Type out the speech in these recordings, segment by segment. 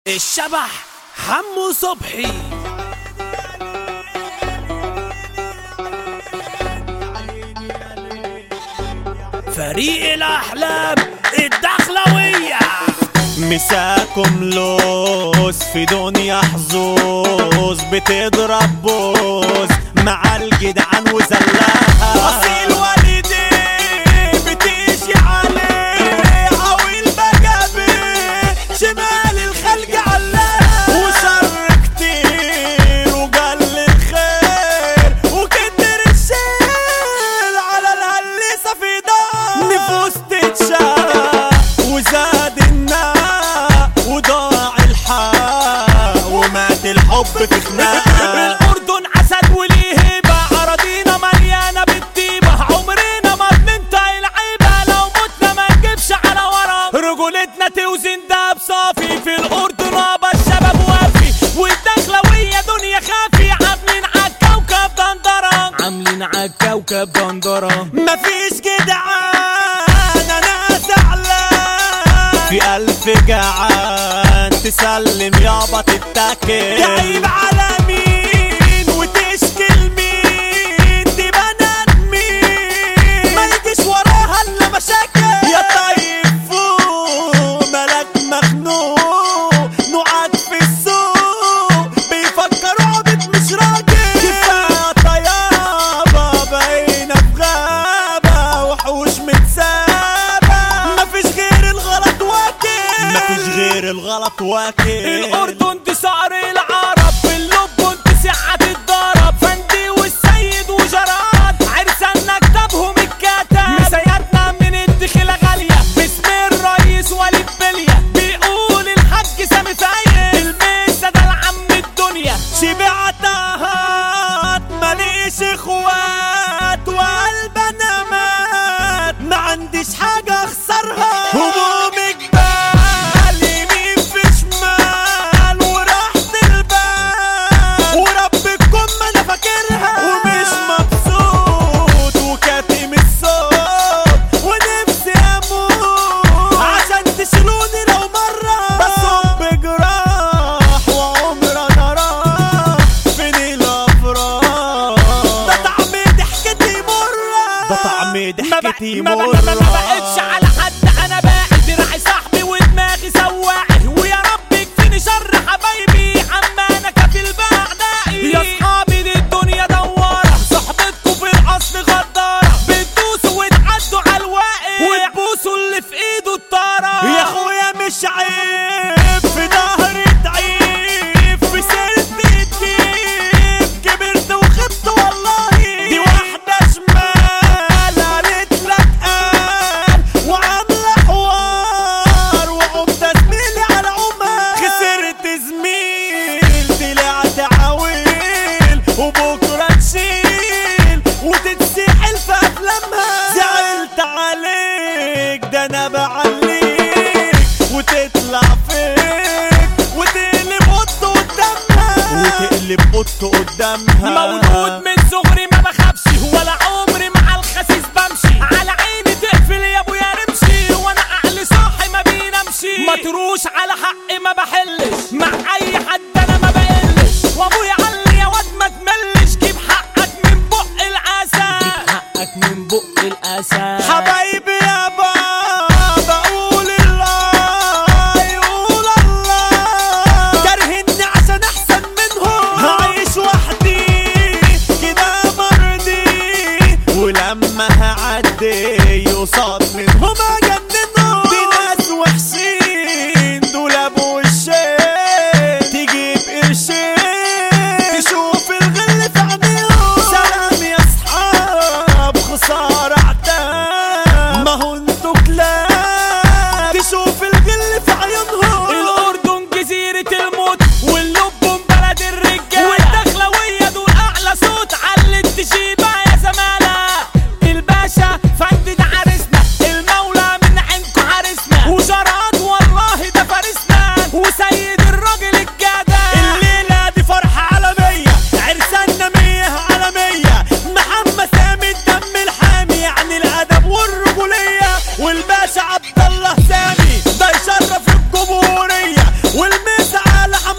الشبح حمو صبحي فريق الأحلام الدخلوية مساكم لوز في دنيا حظوظ بتضرب بوز مع الجدعان وزلاها اصيل والدي بتيجي عليه عويل بجابي شمال الخلق علاها وشر كتير وقل الخير وكتر الشيل على الهلسة في دار نفوس تتشاق وزاد الناء وضاع الحق ومات الحب في خناق الأردن عسد وليه هيبة أراضينا مليانة بالطيبة عمرنا ما بننتهي العيبة لو متنا ما نجيبش على ورا رجولتنا توزن دهب صافي في الأردن أبا الشباب وافي والدخلوية دنيا خافي عاملين عالكوكب دندرة عاملين عالكوكب دندرة مفيش جدعان انا زعلان في الف جعان تسلم يابا تتاكل جايب على مين وتشكي لمين دي بنات مين ما يجيش وراها الا مشاكل يا طيب فوق ملك مخنوق نوعك في السوق بيفكروا عبد مش راجل كفايه طيابه باينه في غابه وحوش متسابه مفيش غير الغلط واكل مفيش غير الغلط واكل الأردن دي صقر العرب باللب انت سعة الضرب فندي والسيد وجراد عرسان كتابهم الكتاب مسياتنا من الدخلة غالية باسم الرئيس وليد بلية بيقول الحاج سامي فايق الميسة ده العم الدنيا شبعتها ماليش اخوات وقلب انا مات ما عنديش حاجة اخسرها هموم جبال يمين في شمال وراحة البال وربكم ما انا فاكرها ومش مبسوط وكاتم الصوت ونفسي اموت عشان تشيلوني لو مرة بصب جراح وعمر انا راح فين الافراح ده طعم ضحكتي مرة ده طعم ضحكتي ما, ما, ما, ما, ما بقتش مرة على حد انا باقي دراعي صاحبي ودماغي سواعي ويا رب يكفيني شر حبايبي عما انا كفيل باعدائي يا اصحابي دي الدنيا دوارة صحبتكم في الاصل غدارة بتدوسوا وتعدوا على الواقف وتبوسوا اللي في ايده الطارة يا اخويا مش عيب في ظهري تعيب في سيرتي تجيب كبرت وخبت والله دي واحدة شمال قالت لك قال وعاملة حوار وعمت زميلي على عمر خسرت زميل طلعت عويل وبكرة تشيل وتتسحل في أفلامها زعلت عليك ده أنا بعليك وتطلع فيك وتقلب قط قدامها وتقلب قط قدامها مولود من صغري ما بخافش ولا عمري مع الخسيس بمشي على عيني تقفل يا ابويا رمشي وانا عقلي صاحي ما بينامشي متروش على حقي ما بحلش مع اي حد انا ما بقلش وابويا علي يا واد ما تملش جيب حقك من بق الاسى حقك من بق الاسى حبايبي يا بابا قول الله يقول الله كرهني عشان احسن منهم هعيش وحدي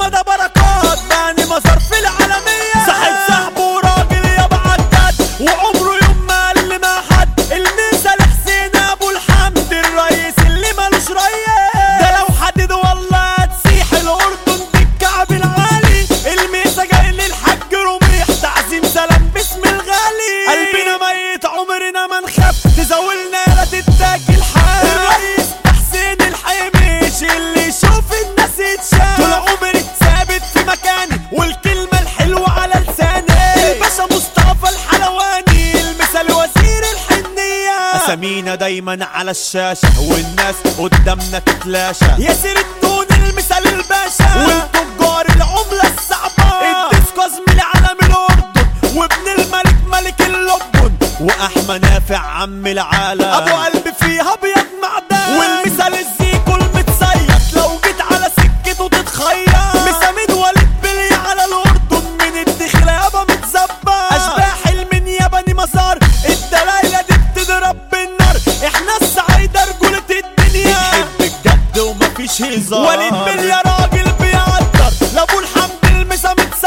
حمادة بركات باني مصر في العالمية صاحب صاحبه راجل يا بعدد وعمره يوم ما قال مع حد المثل حسين ابو الحمد الرئيس اللي مالوش ريس ده لو حدد والله هتسيح الاردن بالكعب العالي الميسا جاي للحاج رميح تعزيم سلام باسم الغالي قلبنا ميت عمرنا ما نخاف تزاولنا لا تتاكل حال الرئيس حسين الحيميش اللي يشوف الناس يتشاف طول عمري ثابت في مكاني والكلمة الحلوة على لساني الباشا مصطفى الحلواني المثال وزير الحنية أسامينا دايما على الشاشة والناس قدامنا تتلاشى ياسر التون المثال الباشا والتجار العملة الصعبة الديسكو زميلي علم الأردن وابن الملك ملك اللبن واحمى نافع عم العالم ابو قلب فيها ابيض معدن والمثال الزيكو المتصيد لو جيت على سكته تتخيل مسامد وليد بلي على الاردن من الدخله يابا متظبط اشباح المن ياباني مسار الدلايله دي بتضرب بالنار احنا الصعايده رجوله الدنيا بنحب الجد ومفيش هزار وليد بلي يا راجل بيقدر لابو الحمد المسا متصيد